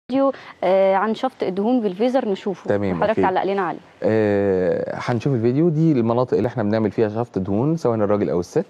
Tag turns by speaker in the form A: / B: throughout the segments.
A: فيديو آه، عن شفط الدهون بالفيزر نشوفه
B: تمام،
A: حضرتك
B: أوكي.
A: تعلق لنا عليه
B: آه، هنشوف الفيديو دي المناطق اللي احنا بنعمل فيها شفط دهون سواء الراجل او الست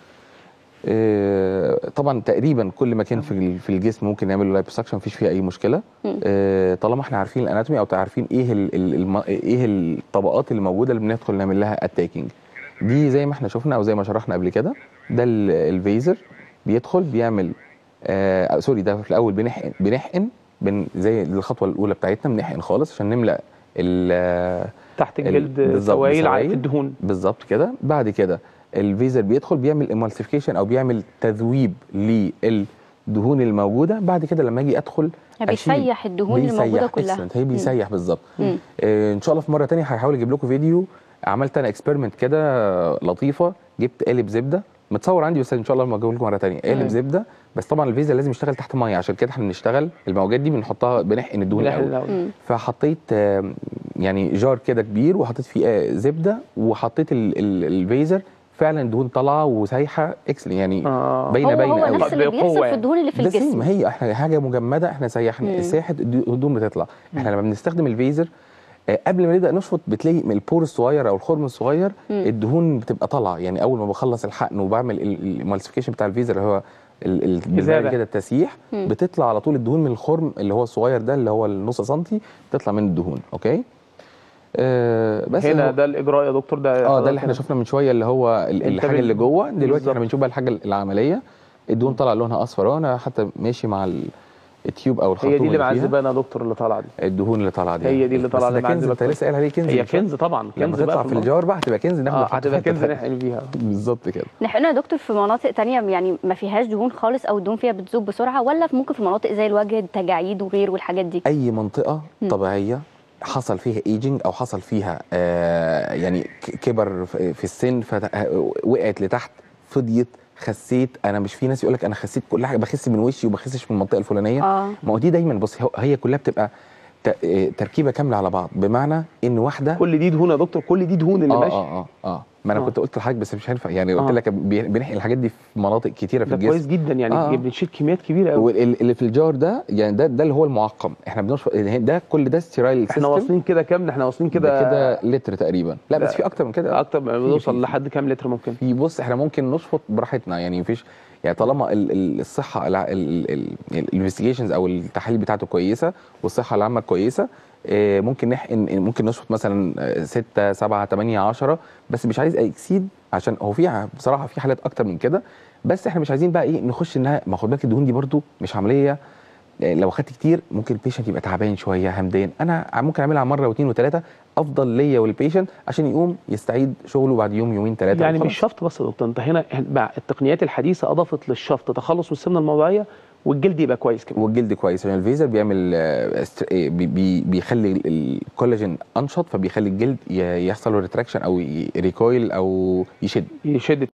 B: آه، طبعا تقريبا كل مكان في ال- في الجسم ممكن نعمل له لايبوسكشن مفيش فيه اي مشكله
A: مم.
B: آه، طالما احنا عارفين الاناتومي او عارفين ايه ال- ال- الم- ايه الطبقات اللي موجوده اللي بندخل نعمل لها اتاكينج دي زي ما احنا شفنا او زي ما شرحنا قبل كده ده ال- الفيزر بيدخل بيعمل آه أو سوري ده في الاول بنحقن بنحقن بن زي الخطوه الاولى بتاعتنا بنحقن خالص عشان نملا ال-
C: تحت
B: ال-
C: الجلد
B: بالظبط،
C: سوائل
B: سوائل.
C: في الدهون
B: بالظبط كده بعد كده الفيزر بيدخل بيعمل امالسيفيكيشن او بيعمل تذويب للدهون الموجوده بعد كده لما اجي ادخل
A: يعني
B: أشيل-
A: بيسيح الدهون اللي موجوده
B: بيسيح
A: كلها
B: excellent. هي بيسيح بالظبط
A: مم.
B: آه ان شاء الله في مره تانية هحاول اجيب لكم فيديو عملت انا اكسبيرمنت كده لطيفه جبت قالب زبده متصور عندي بس ان شاء الله لما اجيب لكم مره تانية قالب
C: تمام.
B: زبده بس طبعا الفيزر لازم يشتغل تحت ميه عشان كده احنا بنشتغل الموجات دي بنحطها بنحقن الدهون
C: بنحقن
B: الاول
C: الأول.
A: مم.
B: فحطيت آه، يعني جار كده كبير وحطيت فيه آه، زبده وحطيت ال- ال- الفيزر فعلا الدهون طالعه وسايحه اكسل يعني
C: آه.
B: باينه
A: هو
B: باينه
A: هو
B: قوي.
A: نفس اللي
C: بقوة
A: بيحصل في
C: يعني.
A: الدهون اللي في
B: ده سيم
A: الجسم
B: ما هي احنا حاجه مجمده احنا سيحنا
A: مم.
B: ساحت الهدوم بتطلع احنا لما بنستخدم الفيزر آه، قبل ما نبدا نشفط بتلاقي من البور الصغير او الخرم الصغير
A: مم.
B: الدهون بتبقى طالعه يعني اول ما بخلص الحقن وبعمل المالسيفيكيشن بتاع الفيزر اللي هو ال- ال- بالبلدي
C: إذابة.
B: كده التسييح
A: مم.
B: بتطلع على طول الدهون من الخرم اللي هو الصغير ده اللي هو النص سنتي بتطلع من الدهون اوكي آه بس
C: هنا
B: هو-
C: ده الاجراء يا دكتور ده
B: اه ده اللي احنا شفنا من شويه اللي هو ال-
C: انت
B: الحاجه
C: بال-
B: اللي جوه دلوقتي
C: بالظبط.
B: احنا بنشوف بقى الحاجه العمليه الدهون طالع لونها اصفر اهو انا حتى ماشي مع ال- التيوب او الخرطوم
C: هي دي اللي
B: فيها.
C: معذبانا يا دكتور اللي طالعه دي
B: الدهون اللي طالعه دي
C: هي دي اللي طالعة
B: بس ده
C: اللي
B: كنز
C: معذبة
B: انت لسه قايل عليه كنز
C: هي
B: من شوية.
C: كنز طبعا
B: لما
C: كنز
B: تطلع
C: بقى
B: في
C: الموضوع.
B: الجار بقى هتبقى كنز ناخده
C: اه
B: نحطه
C: هتبقى
B: في حتة
C: كنز
B: تانية.
C: نحقن بيها
B: بالظبط كده
A: نحقنها يا دكتور في مناطق تانية يعني ما فيهاش دهون خالص او الدهون فيها بتذوب بسرعه ولا في- ممكن في مناطق زي الوجه التجاعيد وغيره والحاجات دي
B: اي منطقه
A: مم.
B: طبيعيه حصل فيها ايجنج او حصل فيها آه يعني ك- كبر في في السن فوقعت لتحت فضيت خسيت انا مش في ناس يقول لك انا خسيت كل حاجه بخس من وشي وما بخسش من المنطقه الفلانيه
A: اه
B: ما هو دي دايما بص هو- هي كلها بتبقى ت- آه، تركيبه كامله على بعض بمعنى ان واحده
C: كل دي دهون يا دكتور كل دي دهون اللي
B: اه
C: ماشي
B: اه اه اه ما انا
C: آه.
B: كنت قلت لحضرتك بس مش هينفع يعني قلت
C: آه.
B: لك بي- بنحقن الحاجات دي في مناطق كتيره في
C: ده
B: الجسم
C: كويس جدا يعني
B: آه.
C: بنشيل كميات كبيره قوي
B: واللي في الجار ده يعني ده ده اللي هو المعقم احنا بنشفط ده كل ده ستيرايل
C: احنا واصلين كده كام احنا واصلين
B: كده
C: كده
B: كده لتر تقريبا لا بس
C: ده-
B: في اكتر من كده
C: اكتر ما
B: في-
C: بنوصل
B: في-
C: لحد كام لتر ممكن
B: في بص احنا ممكن نشفط براحتنا يعني مفيش يعني طالما ال- ال- الصحه الانفستيجيشنز او التحاليل بتاعته كويسه والصحه العامه كويسه آه، ممكن نحقن ممكن نشفط مثلا 6 7 8 10 بس مش عايز اكسيد عشان هو في ع- بصراحه في حالات اكتر من كده بس احنا مش عايزين بقى ايه نخش انها ما خد بالك الدهون دي برضو مش عمليه آه، لو خدت كتير ممكن البيشنت يبقى تعبان شويه همدان انا ممكن اعملها مره واثنين وثلاثه افضل ليا والبيشنت عشان يقوم يستعيد شغله بعد يوم يومين ثلاثه
C: يعني مش شفط بس يا دكتور انت هنا مع التقنيات الحديثه اضافت للشفط تخلص من السمنه الموضعيه والجلد يبقى كويس كمان
B: والجلد كويس عشان الفيزر بيعمل آه، است- آه، بي- بي- بيخلي ال- الكولاجين انشط فبيخلي الجلد ي- يحصل له ريتراكشن او ي- ريكويل او يشد
C: يشد